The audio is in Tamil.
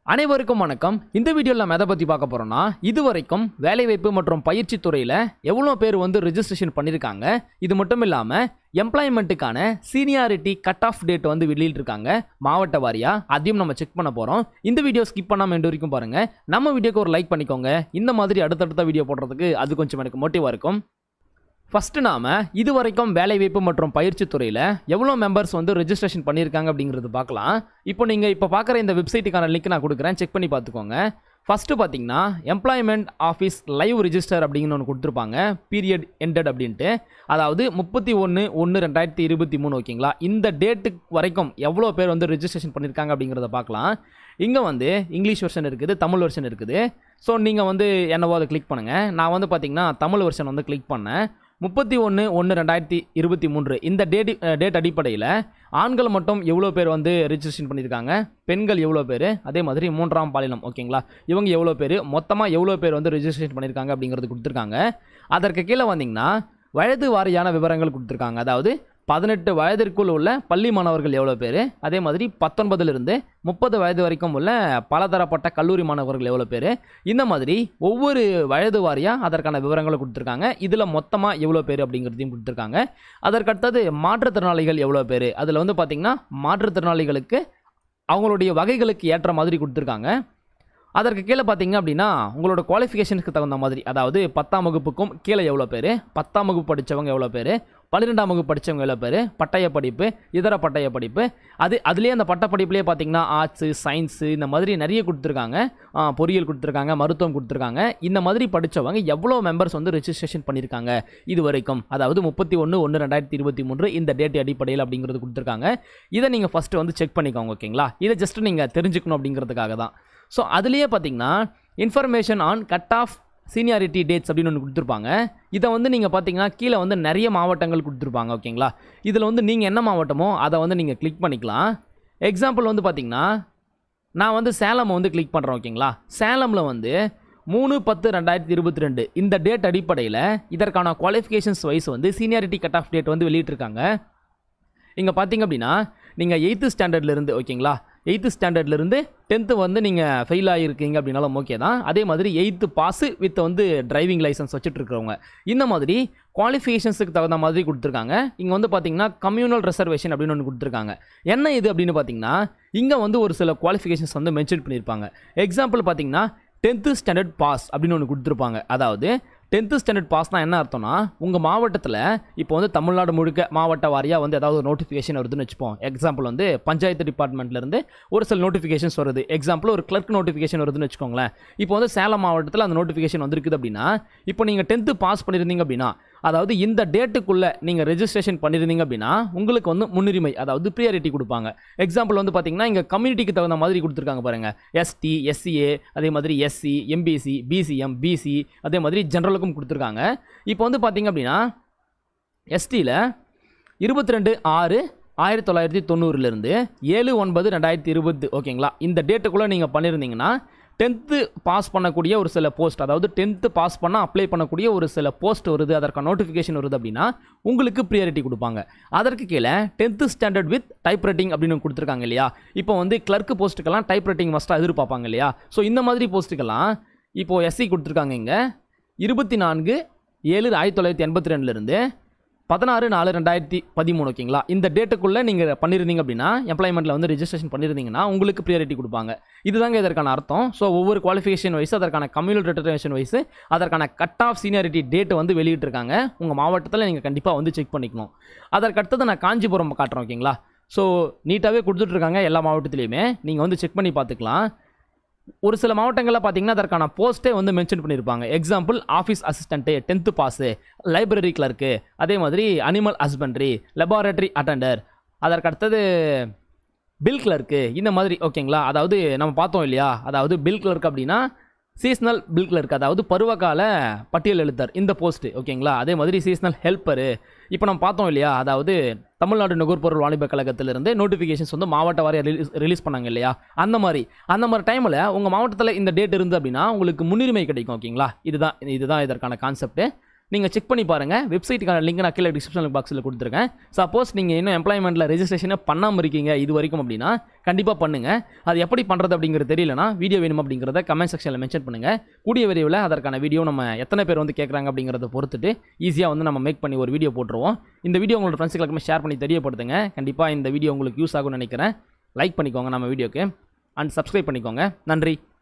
அனைவருக்கும் வணக்கம் இந்த வீடியோவில் நம்ம எதை பற்றி பார்க்க போகிறோம்னா இதுவரைக்கும் வேலைவாய்ப்பு மற்றும் பயிற்சி துறையில் எவ்வளோ பேர் வந்து ரெஜிஸ்ட்ரேஷன் பண்ணியிருக்காங்க இது மட்டும் இல்லாமல் எம்ப்ளாய்மெண்ட்டுக்கான சீனியாரிட்டி கட் ஆஃப் டேட் வந்து வெளியிட்டிருக்காங்க மாவட்ட வாரியாக அதையும் நம்ம செக் பண்ண போகிறோம் இந்த வீடியோ ஸ்கிப் பண்ணாமல் எண்டு வரைக்கும் பாருங்கள் நம்ம வீடியோக்கு ஒரு லைக் பண்ணிக்கோங்க இந்த மாதிரி அடுத்தடுத்த வீடியோ போடுறதுக்கு அது கொஞ்சம் எனக்கு மோட்டிவாக இருக்கும் ஃபஸ்ட்டு நாம் இது வரைக்கும் வேலைவாய்ப்பு மற்றும் பயிற்சி துறையில் எவ்வளோ மெம்பர்ஸ் வந்து ரெஜிஸ்ட்ரேஷன் பண்ணியிருக்காங்க அப்படிங்கிறது பார்க்கலாம் இப்போ நீங்கள் இப்போ பார்க்குற இந்த வெப்சைட்டுக்கான லிங்க் நான் கொடுக்குறேன் செக் பண்ணி பார்த்துக்கோங்க ஃபஸ்ட்டு பார்த்தீங்கன்னா எம்ப்ளாய்மெண்ட் ஆஃபீஸ் லைவ் ரிஜிஸ்டர் அப்படிங்கன்னு ஒன்று கொடுத்துருப்பாங்க பீரியட் எண்டட் அப்படின்ட்டு அதாவது முப்பத்தி ஒன்று ஒன்று ரெண்டாயிரத்தி இருபத்தி மூணு ஓகேங்களா இந்த டேட்டுக்கு வரைக்கும் எவ்வளோ பேர் வந்து ரெஜிஸ்ட்ரேஷன் பண்ணியிருக்காங்க அப்படிங்கிறத பார்க்கலாம் இங்கே வந்து இங்கிலீஷ் வெர்ஷன் இருக்குது தமிழ் வெர்ஷன் இருக்குது ஸோ நீங்கள் வந்து என்னவோ அதை கிளிக் பண்ணுங்கள் நான் வந்து பார்த்தீங்கன்னா தமிழ் வெர்ஷன் வந்து கிளிக் பண்ணேன் முப்பத்தி ஒன்று ஒன்று ரெண்டாயிரத்தி இருபத்தி மூன்று இந்த டேட் டேட் அடிப்படையில் ஆண்கள் மட்டும் எவ்வளோ பேர் வந்து ரெஜிஸ்ட்ரேஷன் பண்ணியிருக்காங்க பெண்கள் எவ்வளோ பேர் அதே மாதிரி மூன்றாம் பாலினம் ஓகேங்களா இவங்க எவ்வளோ பேர் மொத்தமாக எவ்வளோ பேர் வந்து ரெஜிஸ்ட்ரேஷன் பண்ணியிருக்காங்க அப்படிங்கிறது கொடுத்துருக்காங்க அதற்கு கீழே வந்தீங்கன்னா வயது வாரியான விவரங்கள் கொடுத்துருக்காங்க அதாவது பதினெட்டு வயதிற்குள் உள்ள பள்ளி மாணவர்கள் எவ்வளோ பேர் அதே மாதிரி பத்தொன்பதுலேருந்து முப்பது வயது வரைக்கும் உள்ள பலதரப்பட்ட கல்லூரி மாணவர்கள் எவ்வளோ பேர் இந்த மாதிரி ஒவ்வொரு வயது வாரியாக அதற்கான விவரங்களை கொடுத்துருக்காங்க இதில் மொத்தமாக எவ்வளோ பேர் அப்படிங்கிறதையும் கொடுத்துருக்காங்க அதற்கடுத்தது மாற்றுத்திறனாளிகள் எவ்வளோ பேர் அதில் வந்து பார்த்திங்கன்னா மாற்றுத்திறனாளிகளுக்கு அவங்களுடைய வகைகளுக்கு ஏற்ற மாதிரி கொடுத்துருக்காங்க அதற்கு கீழே பார்த்தீங்க அப்படின்னா உங்களோட குவாலிஃபிகேஷனுக்கு தகுந்த மாதிரி அதாவது பத்தாம் வகுப்புக்கும் கீழே எவ்வளோ பேர் பத்தாம் வகுப்பு படித்தவங்க எவ்வளோ பேர் பன்னிரெண்டாம் வகுப்பு படித்தவங்க எவ்வளோ பேர் பட்டய படிப்பு இதர பட்டய படிப்பு அது அதுலேயே அந்த பட்ட படிப்புலேயே பார்த்தீங்கன்னா ஆர்ட்ஸு சயின்ஸு இந்த மாதிரி நிறைய கொடுத்துருக்காங்க ஆ, பொறியியல் கொடுத்துருக்காங்க மருத்துவம் கொடுத்துருக்காங்க இந்த மாதிரி படித்தவங்க எவ்வளோ மெம்பர்ஸ் வந்து ரெஜிஸ்ட்ரேஷன் பண்ணியிருக்காங்க இது வரைக்கும் அதாவது முப்பத்தி ஒன்று ஒன்று ரெண்டாயிரத்தி இருபத்தி மூன்று இந்த டேட் அடிப்படையில் அப்படிங்கிறது கொடுத்துருக்காங்க இதை நீங்கள் ஃபஸ்ட்டு வந்து செக் பண்ணிக்கோங்க ஓகேங்களா இதை ஜஸ்ட் நீங்கள் தெரிஞ்சுக்கணும் அப்படிங்கிறதுக்காக தான் ஸோ அதுலேயே பார்த்தீங்கன்னா information on cut off seniority dates அப்படின்னு ஒன்று கொடுத்துருப்பாங்க இதை வந்து நீங்கள் பார்த்தீங்கன்னா கீழே வந்து நிறைய மாவட்டங்கள் கொடுத்துருப்பாங்க ஓகேங்களா இதில் வந்து நீங்கள் என்ன மாவட்டமோ அதை வந்து நீங்கள் கிளிக் பண்ணிக்கலாம் எக்ஸாம்பிள் வந்து பார்த்தீங்கன்னா நான் வந்து சேலம் வந்து கிளிக் பண்ணுறேன் ஓகேங்களா சேலமில் வந்து மூணு பத்து ரெண்டாயிரத்தி இருபத்தி ரெண்டு இந்த டேட் அடிப்படையில் இதற்கான குவாலிஃபிகேஷன்ஸ் வைஸ் வந்து சீனியாரிட்டி கட் ஆஃப் டேட் வந்து வெளியிட்டிருக்காங்க இங்கே பார்த்தீங்க அப்படின்னா நீங்கள் எயித்து ஸ்டாண்டர்ட்லேருந்து ஓகேங்களா எயித்து ஸ்டாண்டர்ட்லேருந்து டென்த்து வந்து நீங்கள் ஃபெயில் ஆகிருக்கீங்க அப்படின்னாலும் ஓகே தான் அதே மாதிரி எயித்து பாஸு வித் வந்து டிரைவிங் லைசன்ஸ் வச்சுட்டு இருக்கிறவங்க இந்த மாதிரி குவாலிஃபிகேஷன்ஸுக்கு தகுந்த மாதிரி கொடுத்துருக்காங்க இங்கே வந்து பார்த்தீங்கன்னா கம்யூனல் ரிசர்வேஷன் அப்படின்னு ஒன்று கொடுத்துருக்காங்க என்ன இது அப்படின்னு பார்த்தீங்கன்னா இங்கே வந்து ஒரு சில குவாலிஃபிகேஷன்ஸ் வந்து மென்ஷன் பண்ணியிருப்பாங்க எக்ஸாம்பிள் பார்த்தீங்கன்னா டென்த்து ஸ்டாண்டர்ட் பாஸ் அப்படின்னு ஒன்று கொடுத்துருப்பாங்க அதாவது டென்த்து ஸ்டாண்டர்ட் பாஸ்னா என்ன அர்த்தம்னா உங்கள் மாவட்டத்தில் இப்போ வந்து தமிழ்நாடு முழுக்க மாவட்ட வாரியாக வந்து ஏதாவது ஒரு நோட்டிஃபிகேஷன் வருதுன்னு வச்சுப்போம் எக்ஸாம்பிள் வந்து பஞ்சாயத்து டிபார்ட்மெண்ட்லேருந்து ஒரு சில நோட்டிஃபிகேஷன்ஸ் வருது எக்ஸாம்பிள் ஒரு கிளர்க் நோட்டிஃபிகேஷன் வருதுன்னு வச்சுக்கோங்களேன் இப்போ வந்து சேலம் மாவட்டத்தில் அந்த நோட்டிஃபிகேஷன் வந்திருக்குது அப்படின்னா இப்போ நீங்கள் டென்த்து பாஸ் பண்ணியிருந்தீங்க அப்படின்னா அதாவது இந்த டேட்டுக்குள்ளே நீங்கள் ரெஜிஸ்ட்ரேஷன் பண்ணியிருந்தீங்க அப்படின்னா உங்களுக்கு வந்து முன்னுரிமை அதாவது ப்ரியாரிட்டி கொடுப்பாங்க எக்ஸாம்பிள் வந்து பார்த்தீங்கன்னா இங்கே கம்யூனிட்டிக்கு தகுந்த மாதிரி கொடுத்துருக்காங்க பாருங்க எஸ்டி எஸ்சிஏ அதே மாதிரி எஸ்சி எம்பிசி பிசிஎம் பிசி அதே மாதிரி ஜென்ரலுக்கும் கொடுத்துருக்காங்க இப்போ வந்து பார்த்தீங்க அப்படின்னா எஸ்டியில் இருபத்தி ரெண்டு ஆறு ஆயிரத்தி தொள்ளாயிரத்தி தொண்ணூறுலேருந்து ஏழு ஒன்பது ரெண்டாயிரத்தி இருபது ஓகேங்களா இந்த டேட்டுக்குள்ளே நீங்கள் பண்ணியிருந்தீங்கன்னா டென்த்து பாஸ் பண்ணக்கூடிய ஒரு சில போஸ்ட் அதாவது டென்த்து பாஸ் பண்ண அப்ளை பண்ணக்கூடிய ஒரு சில போஸ்ட் வருது அதற்கான நோட்டிஃபிகேஷன் வருது அப்படின்னா உங்களுக்கு ப்ரியாரிட்டி கொடுப்பாங்க அதற்கு கீழே tenth standard with type writing அப்படின்னு ஒன்று கொடுத்துருக்காங்க இல்லையா இப்போ வந்து கிளர்க் போஸ்ட்டுக்கெல்லாம் டைப் ரைட்டிங் மஸ்ட்டாக எதிர்பார்ப்பாங்க இல்லையா ஸோ இந்த மாதிரி போஸ்ட்டுக்கெல்லாம் இப்போது எஸ்சி கொடுத்துருக்காங்க இங்கே இருபத்தி நான்கு ஏழு ஆயிரத்தி தொள்ளாயிரத்தி எண்பத்தி ரெண்டுலேருந்து பதினாறு நாலு ரெண்டாயிரத்தி பதிமூணு ஓகேங்களா இந்த டேட்டுக்குள்ளே நீங்கள் பண்ணியிருந்தீங்க அப்படின்னா எம்ப்ளாய்மெண்ட்டில் வந்து ரெஜிஸ்ட்ரேஷன் பண்ணியிருந்தீங்கன்னா உங்களுக்கு ப்ரியாரிட்டி கொடுப்பாங்க இதுதாங்க இதற்கான அர்த்தம் ஸோ ஒவ்வொரு குவாலிஃபிகேஷன் வைஸ் அதற்கான கம்யூனல் ரிட்டர்னேஷன் வைஸ் அதற்கான கட் ஆஃப் சீனியாரிட்டி டேட் வந்து வெளியிட்டிருக்காங்க உங்கள் மாவட்டத்தில் நீங்கள் கண்டிப்பாக வந்து செக் பண்ணிக்கணும் அதற்கடுத்தது நான் காஞ்சிபுரம் காட்டுறேன் ஓகேங்களா ஸோ நீட்டாகவே கொடுத்துட்ருக்காங்க எல்லா மாவட்டத்துலேயுமே நீங்கள் வந்து செக் பண்ணி பார்த்துக்கலாம் ஒரு சில மாவட்டங்களில் பார்த்தீங்கன்னா அதற்கான போஸ்ட்டே வந்து மென்ஷன் பண்ணியிருப்பாங்க example office assistant tenth pass library clerk அதே மாதிரி அனிமல் ஹஸ்பண்ட்ரி லெபார்டரி அட்டண்டர் அதற்கு அடுத்தது பில் கிளர்க்கு இந்த மாதிரி ஓகேங்களா அதாவது நம்ம பார்த்தோம் இல்லையா அதாவது பில் கிளர்க் அப்படின்னா சீஸ்னல் பில் கிளர்க் அதாவது பருவகால பட்டியல் எழுத்தர் இந்த போஸ்ட்டு ஓகேங்களா அதே மாதிரி சீஸ்னல் ஹெல்ப்பரு இப்போ நம்ம பார்த்தோம் இல்லையா அதாவது தமிழ்நாடு நுகர்பொருள் வாணிப கழகத்திலிருந்து நோட்டிஃபிகேஷன்ஸ் வந்து மாவட்ட வாரியாக ரிலீஸ் ரிலீஸ் பண்ணாங்க இல்லையா அந்த மாதிரி அந்த மாதிரி டைமில் உங்கள் மாவட்டத்தில் இந்த டேட் இருந்து அப்படின்னா உங்களுக்கு முன்னுரிமை கிடைக்கும் ஓகேங்களா இதுதான் இதுதான் இதற்கான கான்செப்ட்டு நீங்கள் செக் பண்ணி பாருங்கள் வெப்சைட்டுக்கான லிங்க் நான் கீழே டிஸ்கிரிப்ஷன் பாக்ஸில் கொடுத்துருக்கேன் சப்போஸ் நீங்கள் இன்னும் எம்ப்ளாய்மெண்ட்டில் ரெஜிஸ்ட்ரேஷனே பண்ணாமல் இருக்கீங்க இது வரைக்கும் அப்படின்னா கண்டிப்பாக பண்ணுங்கள் அது எப்படி பண்ணுறது அப்படிங்கிறது தெரியலனா வீடியோ வேணும் அப்படிங்கிறத கமெண்ட் செக்ஷனில் மென்ஷன் பண்ணுங்கள் கூடிய விரைவில் அதற்கான வீடியோ நம்ம எத்தனை பேர் வந்து கேட்குறாங்க அப்படிங்கிறத பொறுத்துட்டு ஈஸியாக வந்து நம்ம மேக் பண்ணி ஒரு வீடியோ போட்டுருவோம் இந்த வீடியோ உங்களோட ஃப்ரெண்ட்ஸுக்கு ஷேர் பண்ணி தெரியப்படுத்துங்க கண்டிப்பாக இந்த வீடியோ உங்களுக்கு யூஸ் ஆகும்னு நினைக்கிறேன் லைக் பண்ணிக்கோங்க நம்ம வீடியோக்கு அண்ட் சப்ஸ்கிரைப் பண்ணிக்கோங்க நன்றி